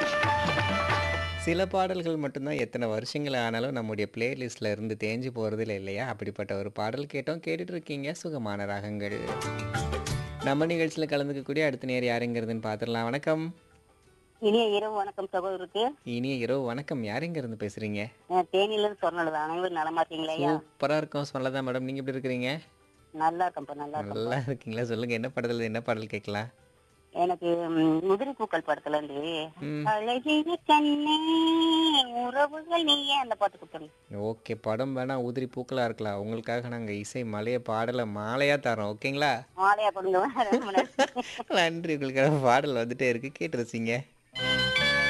சில பாடல்கள் மட்டும்தான் எத்தனை வருஷங்கள் ஆனாலும் நம்முடைய பிளேலிஸ்ட்ல இருந்து தேஞ்சு போறதில்ல இல்லையா அப்படிப்பட்ட ஒரு பாடல் கேட்டோம் கேட்டுட்டு இருக்கீங்க சுகமான ராகங்கள் நம்ம நிகழ்ச்சியில் கலந்துக்கக்கூடிய அடுத்த நேர் யாருங்கிறதுன்னு பார்த்துடலாம் வணக்கம் இனிய இரவு வணக்கம் சகோதரருக்கு இனிய இரவு வணக்கம் யாருங்கிறது பேசுறீங்க நான் தேனியிலிருந்து சொன்னது அனைவரும் நலமா இருக்கீங்களா ஐயா சூப்பரா இருக்கும் சொல்லதான் மேடம் நீங்க எப்படி இருக்கிறீங்க நல்லா இருக்கேன்ப்பா நல்லா இருக்கேன் நல்லா இருக்கீங்களா சொல்லுங்க என்ன படத்துல என்ன பாடல் கேட்கலாம் எனக்கு ம், உதிரி பூக்கள் படத்துல இருந்து ம். அழகிய கண்ணே உறவுகள் நீயே அந்த பாட்டு கொடுத்துருங்க ஓகே படம் வேணா உதிரி பூக்களா இருக்கலாம் உங்களுக்காக நாங்க இசை மலைய பாடலை மாலையா தரோம் ஓகேங்களா மாலையா கொடுங்க ரொம்ப நன்றி. நன்றி உங்களுக்காக பாடல் வந்துட்டே இருக்கு கேட்டு ரசிங்க